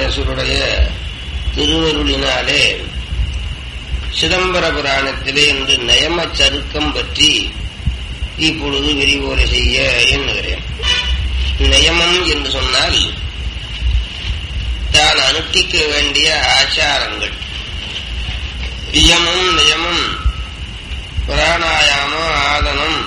ஞானேசுடைய திருவருளினாலே சிதம்பர புராணத்திலே இன்று நயம சருக்கம் பற்றி இப்பொழுது விரிவுரை செய்ய எண்ணுகிறேன் நயமம் என்று சொன்னால் தான் அனுஷ்டிக்க வேண்டிய ஆச்சாரங்கள் இயமும் நியமும் பிராணாயாமம் ஆதனம்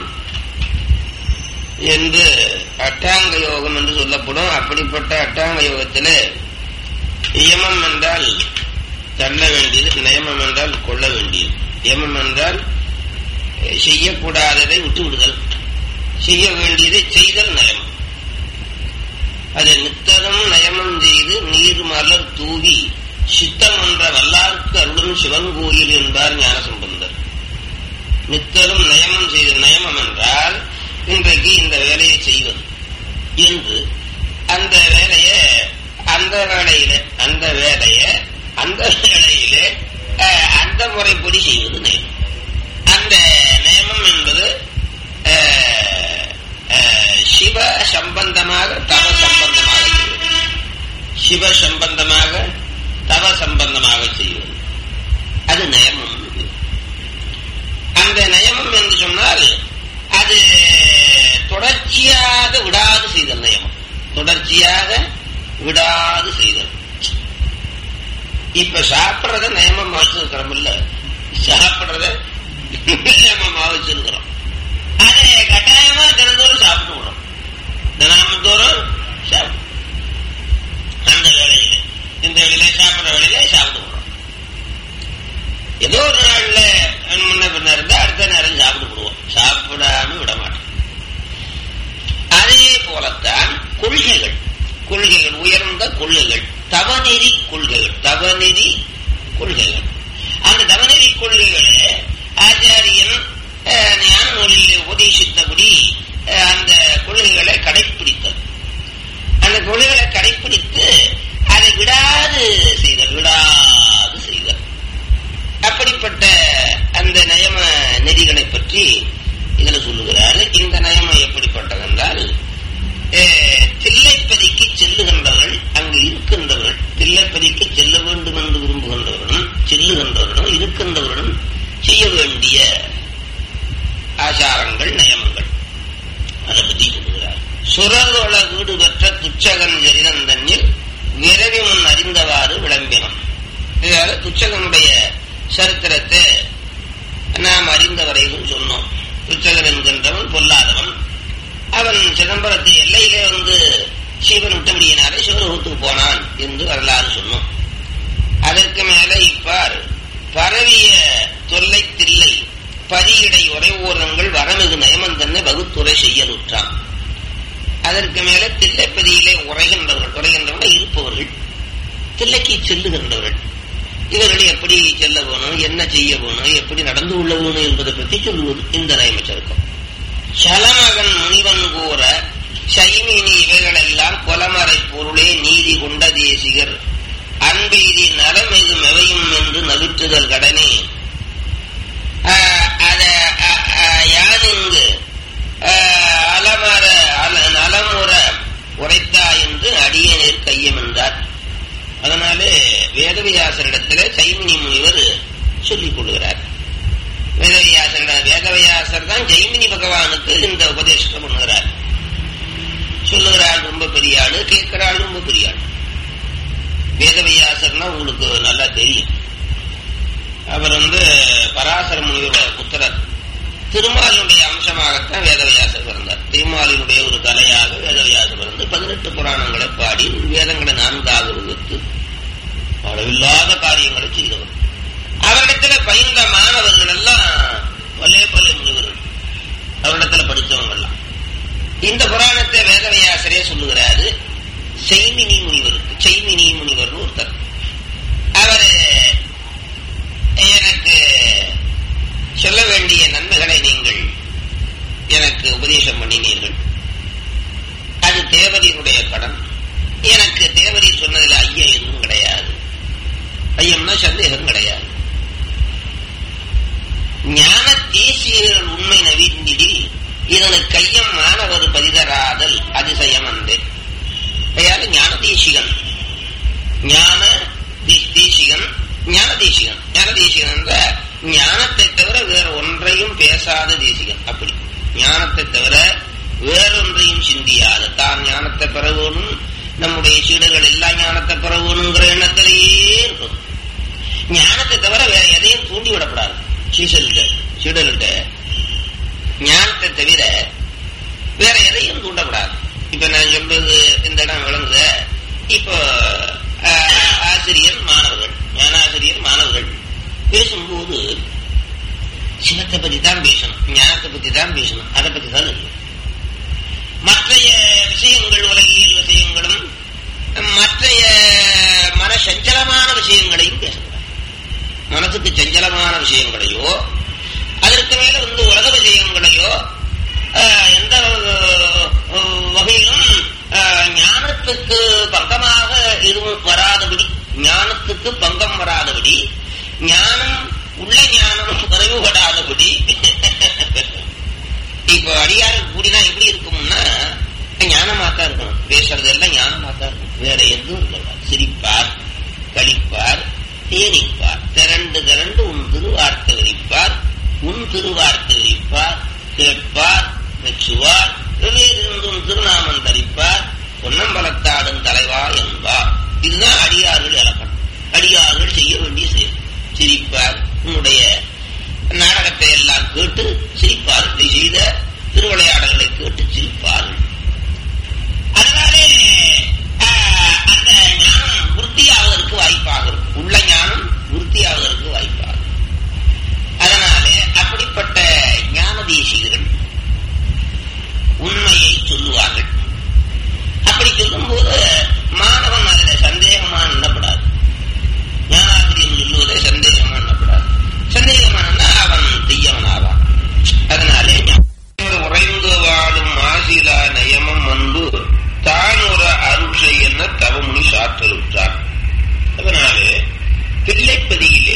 என்று அட்டாங்க யோகம் என்று சொல்லப்படும் அப்படிப்பட்ட அட்டாங்க யோகத்திலே இயமம் என்றால் தள்ள வேண்டியது நியமம் என்றால் கொள்ள வேண்டியது யமம் என்றால் செய்யக்கூடாததை விட்டு விடுதல் செய்ய வேண்டியதை செய்தல் நயமம் அது நித்தரும் நயமம் செய்து நீர் மலர் தூவி சித்தம் என்ற வல்லார்க்கு அருளும் சிவன் கோயில் என்பார் ஞானசம்பந்தர் நித்தரும் நயமம் செய்த நயமம் என்றால் இன்றைக்கு இந்த வேலையை செய்வது என்று அந்த வேலையை அந்த வேலையில அந்த வேலையை அந்த வேலையிலே அந்த முறைப்படி செய்வது நியமம் அந்த நியமம் என்பது சிவ சம்பந்தமாக தவ சம்பந்தமாக செய்வது சிவ சம்பந்தமாக தவ சம்பந்தமாக செய்வது அது நயமம் அந்த நயமம் என்று சொன்னால் அது தொடர்ச்சியாக விடாது செய்தல் நயமம் தொடர்ச்சியாக விடாது செய்தல் இப்ப சாப்பிடுறத நயமமா வச்சிருக்கிறோம் இல்ல சாப்பிடுறத நியமமா வச்சிருக்கிறோம் அதை கட்டாயமா தினந்தோறும் சாப்பிட்டு விடும் தினந்தோறும் சாப்பிடும் அந்த வேலையில இந்த வேலையில சாப்பிடுற வேலையில சாப்பிட்டு விடுறோம் ஏதோ ஒரு நாள்ல முன்ன பின்ன இருந்தா அடுத்த நேரம் சாப்பிட்டு விடுவோம் சாப்பிடாம விட மாட்டோம் அதே போலத்தான் கொள்கைகள் கொள்கைகள் உயர்ந்த கொள்கைகள் தவநெறி கொள்கைகள் தவநெறி கொள்கைகள் அந்த தவநெறி கொள்கைகளை ஆச்சாரியன் ஞான நூலிலே உபதேசித்தபடி அந்த கொள்கைகளை கடைப்பிடித்தது அந்த கொள்கைகளை கடைப்பிடித்து அதை விடாது செய்தல் விடாது செய்தல் அப்படிப்பட்ட அந்த நயம நெறிகளை பற்றி இதுல சொல்லுகிறார் இந்த நயமம் எப்படிப்பட்டது என்றால் தில்லைப்பதிக்கு செல்லுகின்றவர்கள் அங்கு இருக்கின்றவர்கள் தில்லைப்பதிக்கு செல்ல வேண்டும் என்று விரும்புகின்றவர்களும் செல்லுகின்றவர்களும் இருக்கின்றவர்களும் செய்ய வேண்டிய ஆச்சாரங்கள் நயமங்கள் அதை பற்றி சொல்லுகிறார் சுரதொள வீடு பெற்ற துச்சகன் ஜரிதன் தன்னில் விரவி முன் அறிந்தவாறு விளம்பினம் இதால துச்சகனுடைய சரித்திரத்தை நாம் அறிந்தவரையும் சொன்னோம் துச்சகன் என்கின்றவன் பொல்லாதவன் அவன் சிதம்பரத்து எல்லையிலே வந்து சிவன் விட்டபடியினாலே சிவலோகத்துக்கு போனான் என்று வரலாறு சொன்னோம் அதற்கு மேலே இப்பார் பரவிய தொல்லை தில்லை பரியடை உறைவோரங்கள் வரமிகு நயமன் தன்னை வகுத்துறை செய்யலுற்றான் அதற்கு மேலே தில்லைப்பதியிலே உரைகின்றவர்கள் உரைகின்றவர்கள் இருப்பவர்கள் தில்லைக்கு செல்லுகின்றவர்கள் இவர்கள் எப்படி செல்ல வேணும் என்ன செய்ய வேணும் எப்படி நடந்து கொள்ள வேணும் என்பதை பற்றி சொல்லுவது இந்த நயமச்சருக்கம் சலமகன் முனிவன் கூற சைமினி இவைகளெல்லாம் கொலமறை பொருளே நீதி கொண்ட தேசிகர் அன்பெய்தி நலமெது மெவையும் என்று நவிற்றுதல் கடனே யானிங்கு அலமர நலமுற உரைத்தா என்று அடியநேர் கையம் என்றார் அதனாலே வேதவியாசரிடத்திலே சைமினி முனிவர் சொல்லிக் கொள்கிறார் வேதவியாசர் வேதவியாசர் தான் ஜெய்மினி பகவானுக்கு இந்த உபதேசத்தை பண்ணுகிறார் சொல்லுகிற ஆள் ரொம்ப பெரிய ஆளு கேட்கிற ஆள் ரொம்ப பெரிய ஆள் வேதவியாசர்னா உங்களுக்கு நல்லா தெரியும் அவர் வந்து பராசர முனிவரோட புத்திரர் திருமாலினுடைய அம்சமாகத்தான் வேதவியாசர் பிறந்தார் திருமாலினுடைய ஒரு கலையாக வேதவியாசர் பிறந்து பதினெட்டு புராணங்களை பாடி வேதங்களை நான்காக வகுத்து அளவில்லாத காரியங்களை செய்தவர் அவரிடத்துல பயின்ற மாணவர்கள் எல்லாம் பல்லே பல்லே முனிவர்கள் அவரிடத்துல படித்தவங்க எல்லாம் இந்த புராணத்தை வேதவியாசரே சொல்லுகிறாரு செய்மினி முனிவருக்கு செய்மினி முனிவர் ஒருத்தர் அவரு எனக்கு சொல்ல வேண்டிய நன்மைகளை நீங்கள் எனக்கு உபதேசம் பண்ணினீர்கள் அது தேவரினுடைய கடன் எனக்கு தேவரி சொன்னதில் ஐயம் எதுவும் கிடையாது ஐயம்னா சந்தேகம் கிடையாது ஞான தேசியர்கள் உண்மை நவீந்திடில் இதனு கையம் மாணவர் பதிதராதல் அதிசயம் அன்றே ஞான தேசிகன் ஞான தே- தேசிகன் ஞான தேசிகன் ஞான தேசிகன் என்ற ஞானத்தை தவிர வேற ஒன்றையும் பேசாத தேசிகன் அப்படி ஞானத்தை தவிர வேறொன்றையும் சிந்தியாத தான் ஞானத்தை பெற வேணும் நம்முடைய சீடர்கள் எல்லாம் ஞானத்தை பெற வேணுங்கிற எண்ணத்திலேயே இருக்கும் ஞானத்தை தவிர வேற எதையும் தூண்டி விடப்படாது சீசல்கிட்ட சீடல்கிட்ட ஞானத்தை தவிர வேற எதையும் தூண்டப்படாது இப்ப நான் சொல்றது இந்த இடம் விளங்குத இப்போ ஆஹ், ஆசிரியர் மாணவர்கள் ஞானாசிரியர் மாணவர்கள் பேசும்போது சிவத்தை பத்தி தான் பேசணும் ஞானத்தை பத்தி தான் பேசணும் அதை பத்தி தான் இல்லை மற்றைய விஷயங்கள் உலகியல் விஷயங்களும் மற்றைய மன சஞ்சலமான விஷயங்களையும் பேசக்கூடாது மனசுக்கு சஞ்சலமான விஷயங்களையோ அதற்கு மேல வந்து உலக விஷயங்களையோ ஆஹ், எந்த ஆஹ், வகையிலும் ஆஹ், ஞானத்துக்கு பங்கமாக எதுவும் வராதபடி ஞானத்துக்கு பங்கம் வராதபடி ஞானம் உள்ள ஞானம் குறைவுபடாதபடி இப்போ அடியாருக்கு கூடினா எப்படி இருக்கும்னா ஞானமா தான் இருக்கணும் பேசுறது எல்லாம் ஞானமா தான் இருக்கும் வேற எதுவும் இல்லை சிரிப்பார் கழிப்பார் தேனிப்பார் திரண்டு திரண்டு உன் திருவார்த்தை விரிப்பார் உன் திருவார்த்தை விரிப்பார் கேட்பார் மெச்சுவார் வெளியிலிருந்தும் திருநாமம் தரிப்பார் பொன்னம்பலத்தாடும் தலைவா என்பார் இதுதான் அடியார்கள் இலக்கணம் அடியார்கள் செய்ய வேண்டிய செயல் சிரிப்பார் உன்னுடைய நாடகத்தை எல்லாம் கேட்டு சிரிப்பார் நீ செய்த திருவிளையாடல்களை கேட்டு சிரிப்பார்கள் அதனாலே ஆஹ், அந்த ஞானம் விருத்தியாவதற்கு வாய்ப்பாக இருக்கும் உள்ள ஞானம் விருத்தியாவதற்கு வாய்ப்பாக இருக்கும். அதனாலே அப்படிப்பட்ட ஞான தேசிகர்கள் உண்மையை சொல்லுவார்கள் அப்படி சொல்லும்போது மாணவன் அதில் சந்தேகமா எண்ணப்படாது ஞானாசிரியன் சொல்லுவதை சந்தேகமா எண்ணப்படாது சந்தேகமானா அவன் தீயவனாவான் அதனாலே ஞா- உறைந்து வாழும் ஆசிலா நயமம் அன்பு தான் ஒரு அருட்சை என்ன தவமுனி சாற்றலுற்றார் அதனாலே தில்லைப்பதியிலே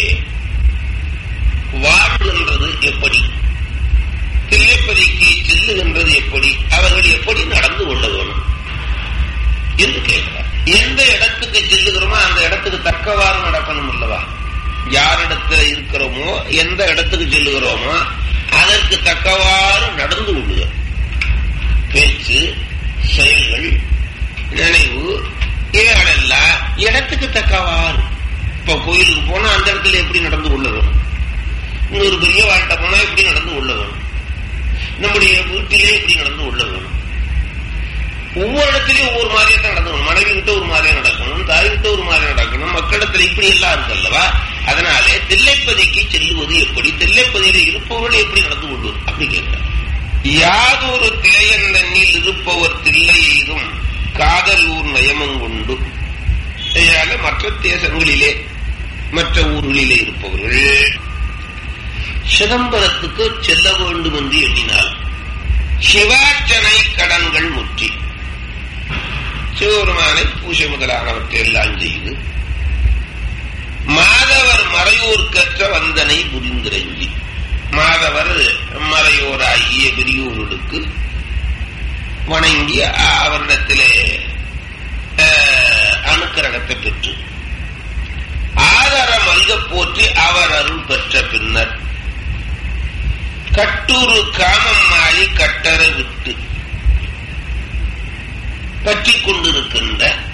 வாழ்கின்றது எப்படி தில்லைப்பதிக்கு செல்லுகின்றது எப்படி அவர்கள் எப்படி நடந்து கொள்ள வேணும் என்று கேட்கிறார் எந்த இடத்துக்கு செல்லுகிறோமோ அந்த இடத்துக்கு தக்கவாறு நடக்கணும் அல்லவா யாரிடத்துல இருக்கிறோமோ எந்த இடத்துக்கு செல்லுகிறோமோ அதற்கு தக்கவாறு நடந்து கொள்ளுக பேச்சு செயல்கள் நினைவு இவைகளெல்லாம் இடத்துக்கு தக்கவாறு இப்ப கோயிலுக்கு போனா அந்த இடத்துல எப்படி நடந்து கொள்ள வேணும் இன்னொரு பெரிய வாழ்க்கை போனா எப்படி நடந்து கொள்ள வேணும் நம்முடைய வீட்டிலே எப்படி நடந்து கொள்ள வேணும் ஒவ்வொரு இடத்துலயும் ஒவ்வொரு மாதிரியா தான் நடக்கணும் மனைவி கிட்ட ஒரு மாதிரியா நடக்கணும் தாய் கிட்ட ஒரு மாதிரியா நடக்கணும் மக்களிடத்துல இப்படி எல்லாம் இருக்கு அல்லவா அதனாலே தில்லைப்பதிக்கு செல்லுவது எப்படி தில்லைப்பதியில இருப்பவர்கள் எப்படி நடந்து கொள்வது அப்படி கேட்கிறார் யாதொரு தேயன் தண்ணில் இருப்பவர் தில்லை எய்தும் காதல் ஊர் நயமம் கொண்டு இதனால மற்ற தேசங்களிலே மற்ற ஊர்களிலே இருப்பவர்கள் சிதம்பரத்துக்கு செல்ல வேண்டும் என்று எண்ணினால் சிவார்ச்சனை கடன்கள் முற்றி சிவபெருமானை பூஜை முதலானவற்றை எல்லாம் செய்து மாதவர் மறையோர் கற்ற வந்தனை புரிந்திரஞ்சி மாதவர் மறையோராகிய பெரியோர்களுக்கு வணங்கி அவரிடத்திலே அஹ், அனுக்கிரகத்தை பெற்று ஆதர மல்க போற்றி அவர் அருள் பெற்ற பின்னர் கட்டூரு காமம் மாறி கட்டர விட்டு பற்றிக் கொண்டிருக்கின்ற